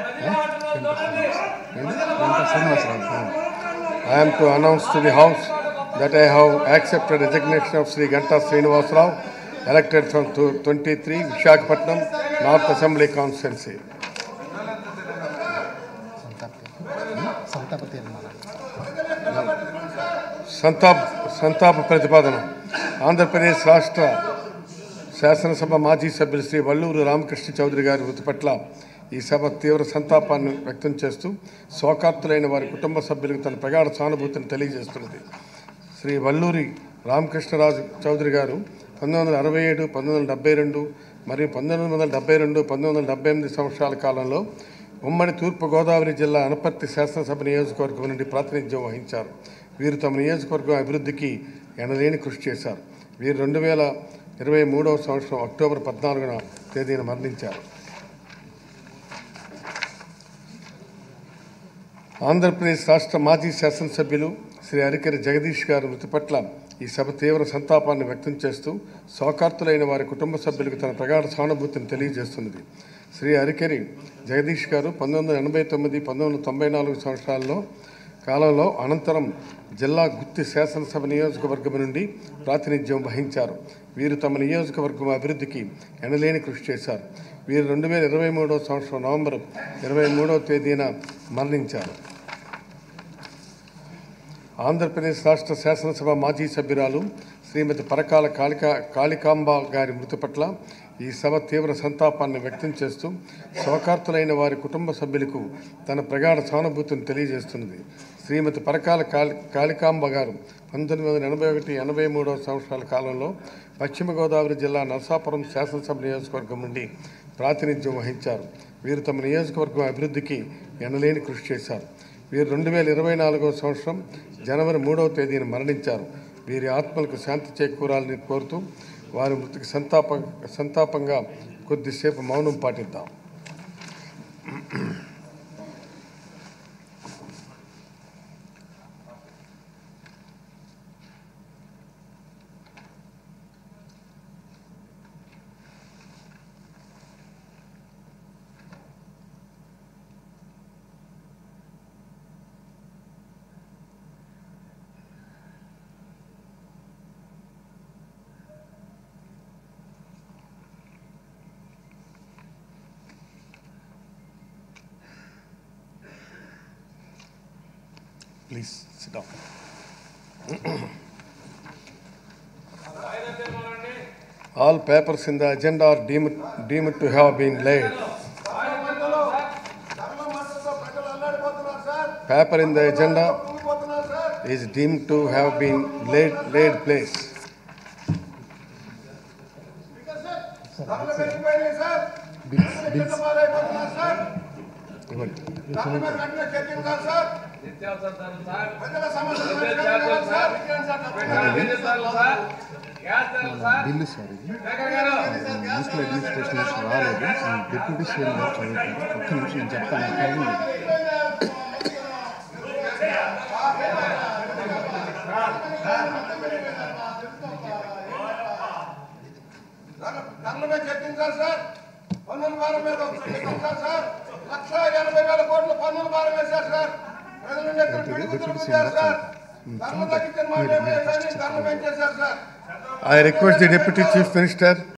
I am to announce to the House that I have accepted resignation of Sri Ganta Srinivas Rao, elected from tw- 23 Vishakhapatnam North Assembly Constituency. సంతాపతి అన్నమాట సంతాప్ సంతాప ప్రతిపాదన ఆంధ్రప్రదేశ్ రాష్ట్ర శాసనసభ మాజీ సభ్యులు శ్రీ వల్లూరు రామకృష్ణ చౌదరి గారి మృతి పట్ల ఈ సభ తీవ్ర సంతాపాన్ని వ్యక్తం చేస్తూ శోకార్తులైన వారి కుటుంబ సభ్యులకు తన ప్రగాఢ సానుభూతిని తెలియజేస్తున్నది శ్రీ వల్లూరి రామకృష్ణరాజు చౌదరి గారు పంతొమ్మిది వందల అరవై ఏడు పంతొమ్మిది వందల డెబ్బై రెండు మరియు పంతొమ్మిది వందల డెబ్బై రెండు పంతొమ్మిది వందల డెబ్బై ఎనిమిది సంవత్సరాల కాలంలో ఉమ్మడి తూర్పుగోదావరి జిల్లా అనపర్తి శాసనసభ నియోజకవర్గం నుండి ప్రాతినిధ్యం వహించారు వీరు తమ నియోజకవర్గం అభివృద్ధికి ఎనలేని కృషి చేశారు వీరు రెండు వేల ఇరవై మూడవ సంవత్సరం అక్టోబర్ పద్నాలుగున తేదీన మరణించారు ఆంధ్రప్రదేశ్ రాష్ట్ర మాజీ శాసనసభ్యులు శ్రీ అరికెర జగదీష్ గారి మృతి పట్ల ఈ సభ తీవ్ర సంతాపాన్ని వ్యక్తం చేస్తూ శోకార్తులైన వారి కుటుంబ సభ్యులకు తన ప్రగాఢ సానుభూతిని తెలియజేస్తున్నది శ్రీ అరికెరి జగదీష్ గారు పంతొమ్మిది వందల ఎనభై తొమ్మిది పంతొమ్మిది వందల తొంభై నాలుగు సంవత్సరాల్లో కాలంలో అనంతరం జిల్లా గుత్తి శాసనసభ నియోజకవర్గం నుండి ప్రాతినిధ్యం వహించారు వీరు తమ నియోజకవర్గం అభివృద్ధికి ఎనలేని కృషి చేశారు వీరు రెండు వేల ఇరవై మూడవ సంవత్సరం నవంబర్ ఇరవై మూడవ తేదీన మరణించారు ఆంధ్రప్రదేశ్ రాష్ట్ర శాసనసభ మాజీ సభ్యురాలు శ్రీమతి పరకాల కాళికా కాళికాంబ గారి మృతి పట్ల ఈ సభ తీవ్ర సంతాపాన్ని వ్యక్తం చేస్తూ శోకార్తులైన వారి కుటుంబ సభ్యులకు తన ప్రగాఢ సానుభూతిని తెలియజేస్తున్నది శ్రీమతి పరకాల కాళి కాళికాంబ గారు పంతొమ్మిది వందల ఎనభై ఒకటి ఎనభై మూడవ సంవత్సరాల కాలంలో పశ్చిమ గోదావరి జిల్లా నరసాపురం శాసనసభ నియోజకవర్గం నుండి ప్రాతినిధ్యం వహించారు వీరు తమ నియోజకవర్గం అభివృద్ధికి ఎనలేని కృషి చేశారు వీరు రెండు వేల ఇరవై నాలుగవ సంవత్సరం జనవరి మూడవ తేదీన మరణించారు వీరి ఆత్మలకు శాంతి చేకూరాలని కోరుతూ వారి మృతికి సంతాప సంతాపంగా కొద్దిసేపు మౌనం పాటిద్దాం please sit down All papers in the agenda are deemed, deemed to have been laid. Paper in the agenda is deemed to have been laid, laid place. Bills bills ఇవ్వండి. బిల్లు సార్ ఇది municipal administration నుంచి రాలేదు deputy CM గారు చదువుతారు ఒక్క నిమిషం నేను చెప్తాను నాకు టైం లేదు. ధరలమే చర్చించాలి సార్ పన్నుల భారం మీద చర్చించాలి సార్ లక్ష ఎనభై వేల కోట్ల పన్నుల భారం వేశారు సార్ ప్రజల నుండి డిప్యూటీ పిడుగుతులు డిప్యూటీ పుట్టారు సీఎం గారు సార్ చదువుతారు ధరలు తగ్గించిన మాట ఏమీ కానీ ధరలు పెంచేశారు sir I request the Deputy Chief Minister